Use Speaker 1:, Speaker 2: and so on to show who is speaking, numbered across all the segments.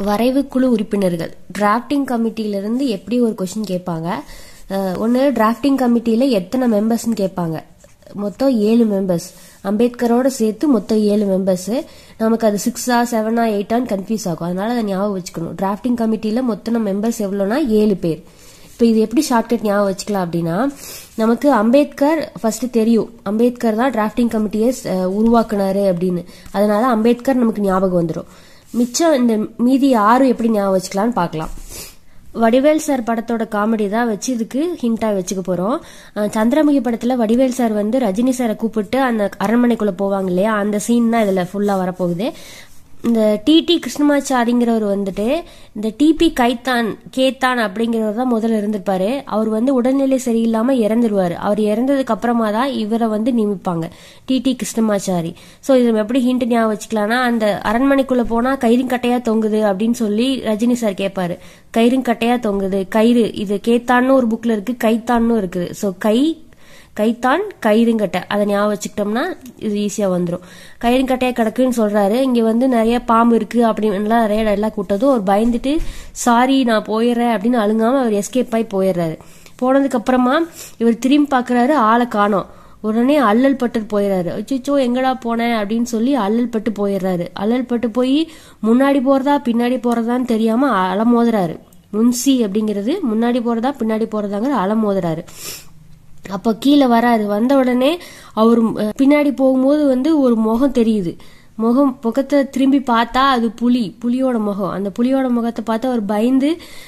Speaker 1: வரைவு குழு உறுப்பினர்கள் டிராஃப்டிங் கமிட்டியிலிருந்து எப்படி ஒரு கொஸ்டின் கேட்பாங்க ஒன்று டிராஃப்டிங் கமிட்டியில் எத்தனை மெம்பர்ஸ்னு கேட்பாங்க மொத்தம் ஏழு மெம்பர்ஸ் அம்பேத்கரோட சேர்த்து மொத்தம் ஏழு மெம்பர்ஸ் நமக்கு அது சிக்ஸா செவனா எயிட்டான்னு கன்ஃபியூஸ் ஆகும் அதனால அதை ஞாபகம் வச்சுக்கணும் டிராஃப்டிங் கமிட்டியில் மொத்தம் மெம்பர்ஸ் எவ்வளோனா ஏழு பேர் இப்போ இது எப்படி ஷார்ட்கட் ஞாபகம் வச்சுக்கலாம் அப்படின்னா நமக்கு அம்பேத்கர் ஃபர்ஸ்ட் தெரியும் அம்பேத்கர் தான் டிராஃப்டிங் கமிட்டியை உருவாக்குனாரு அப்படின்னு அதனால அம்பேத்கர் நமக்கு ஞாபகம் வந்துடும் மிச்சம் இந்த மீதி ஆறு எப்படி ஞாபகம் வச்சுக்கலாம்னு பார்க்கலாம் வடிவேல் சார் படத்தோட காமெடி தான் வச்சு இதுக்கு ஹிண்டா வச்சுக்க போறோம் சந்திரமுகி படத்துல வடிவேல் சார் வந்து ரஜினி சாரை கூப்பிட்டு அந்த அரண்மனைக்குள்ள போவாங்க இல்லையா அந்த சீன் தான் இதுல ஃபுல்லா வரப்போகுது இந்த டிடி கிருஷ்ணமாச்சாரிங்கிறவர் வந்துட்டு இந்த டிபி கைத்தான் கேத்தான் அப்படிங்கிறவர் தான் முதல்ல இருந்திருப்பாரு அவர் வந்து உடல்நிலை சரியில்லாம இறந்துருவாரு அவர் இறந்ததுக்கு அப்புறமா தான் இவரை வந்து நியமிப்பாங்க டிடி கிருஷ்ணமாச்சாரி ஸோ இது எப்படி ஹிண்ட் ஞாபகம் வச்சுக்கலாம்னா அந்த அரண்மனைக்குள்ள போனா கயிறுங்கட்டையா தொங்குது அப்படின்னு சொல்லி ரஜினி சார் கேட்பாரு கயிறுங்கட்டையா தொங்குது கயிறு இது கேத்தான்னு ஒரு புக்ல இருக்கு கைத்தான்னு இருக்குது ஸோ கை கைத்தான் கயிறுங்கட்டை அதை ஞாபகம் வச்சுக்கிட்டோம்னா இது ஈஸியாக வந்துடும் கயிறுங்கட்டையாக கிடக்குன்னு சொல்கிறாரு இங்கே வந்து நிறைய பாம்பு இருக்குது அப்படின்லாம் நிறைய எல்லாம் கூட்டதும் அவர் பயந்துட்டு சாரி நான் போயிடுறேன் அப்படின்னு அழுங்காமல் அவர் எஸ்கேப் ஆகி போயிடுறாரு போனதுக்கு அப்புறமா இவர் திரும்பி பார்க்குறாரு ஆளை காணோம் உடனே அல்லல் பட்டு போயிடுறாரு அச்சோ எங்கடா போனேன் அப்படின்னு சொல்லி அல்லல் பட்டு போயிடுறாரு அல்லல் பட்டு போய் முன்னாடி போறதா பின்னாடி போறதான்னு தெரியாம அலமோதுறாரு முன்சி அப்படிங்கிறது முன்னாடி போறதா பின்னாடி போறதாங்கிற அலமோதுறாரு அப்போ கீழே வராரு வந்த உடனே அவர் பின்னாடி போகும்போது வந்து ஒரு முகம் தெரியுது முகம் முகத்தை திரும்பி பார்த்தா அது புலி புலியோட முகம் அந்த புலியோட முகத்தை பார்த்து அவர் பயந்து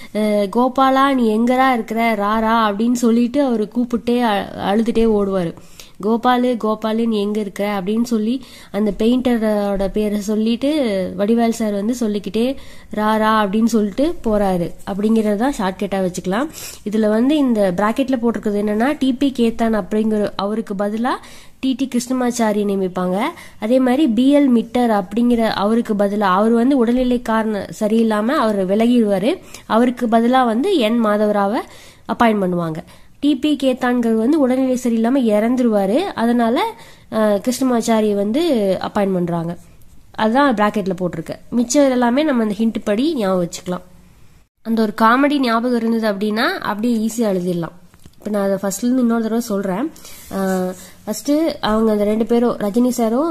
Speaker 1: கோபாலா நீ எங்கடா இருக்கிற ராரா அப்படின்னு சொல்லிட்டு அவர் கூப்பிட்டே அழுதுட்டே ஓடுவார் கோபாலு கோபாலு நீ எங்க இருக்க அப்படின்னு சொல்லி அந்த பெயிண்டரோட பேரை சொல்லிட்டு வடிவேல் சார் வந்து சொல்லிக்கிட்டே ரா ரா அப்படின்னு சொல்லிட்டு போறாரு அப்படிங்கறது தான் ஷார்ட்கட்டா வச்சுக்கலாம் இதுல வந்து இந்த பிராக்கெட்ல போட்டிருக்கிறது என்னன்னா டிபி கேத்தான் அப்படிங்கிற அவருக்கு பதிலா டிடி கிருஷ்ணமாச்சாரி நியமிப்பாங்க அதே மாதிரி பிஎல் மிட்டர் அப்படிங்கிற அவருக்கு பதிலாக அவர் வந்து உடல்நிலை காரணம் சரியில்லாம அவர் விலகிடுவாரு அவருக்கு பதிலாக வந்து என் மாதவராவை அப்பாயின்ட் பண்ணுவாங்க டிபி கேத்தான்கள் வந்து உடல்நிலை சரியில்லாமல் இறந்துருவாரு அதனால கிருஷ்ணமாச்சாரியை வந்து அப்பாயின்ட் பண்ணுறாங்க அதுதான் ப்ராக்கெட்டில் போட்டிருக்கு மிச்சம் எல்லாமே நம்ம அந்த ஹிண்ட் படி ஞாபகம் வச்சுக்கலாம் அந்த ஒரு காமெடி ஞாபகம் இருந்தது அப்படின்னா அப்படியே ஈஸியாக எழுதிடலாம் இப்போ நான் அதை ஃபர்ஸ்ட்லேருந்து இன்னொரு தடவை சொல்கிறேன் ஃபஸ்ட்டு அவங்க அந்த ரெண்டு பேரும் ரஜினி சாரும்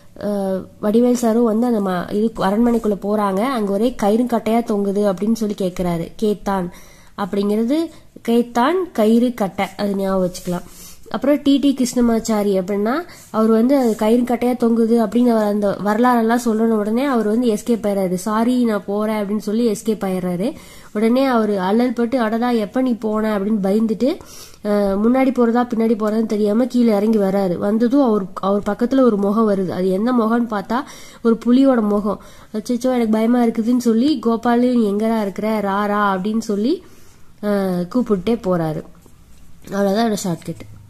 Speaker 1: வடிவேல் சாரும் வந்து அந்த இது அரண்மனைக்குள்ளே போகிறாங்க அங்கே ஒரே கயிறுங்கட்டையாக தொங்குது அப்படின்னு சொல்லி கேட்குறாரு கேத்தான் அப்படிங்கிறது கைத்தான் கயிறு கட்டை அது ஞாபகம் வச்சுக்கலாம் அப்புறம் டிடி கிருஷ்ணமாச்சாரி அப்படின்னா அவர் வந்து அது கயிறு கட்டையா தொங்குது அப்படின்னு அந்த வரலாறெல்லாம் சொல்லணும் உடனே அவர் வந்து எஸ்கேப் ஆயிடுறாரு சாரி நான் போறேன் அப்படின்னு சொல்லி எஸ்கேப் ஆயிடுறாரு உடனே அவர் அல்லல் பட்டு அடடா எப்ப நீ போன அப்படின்னு பயந்துட்டு முன்னாடி போறதா பின்னாடி போறதான்னு தெரியாம கீழே இறங்கி வராரு வந்ததும் அவர் அவர் பக்கத்துல ஒரு முகம் வருது அது எந்த முகம்னு பார்த்தா ஒரு புலியோட முகம் அச்சோ எனக்கு பயமா இருக்குதுன்னு சொல்லி கோபாலு நீ எங்கடா இருக்கிற ரா ரா அப்படின்னு சொல்லி கூப்பிட்டே போறாரு அவ்வளோதான் ஷார்ட்கட்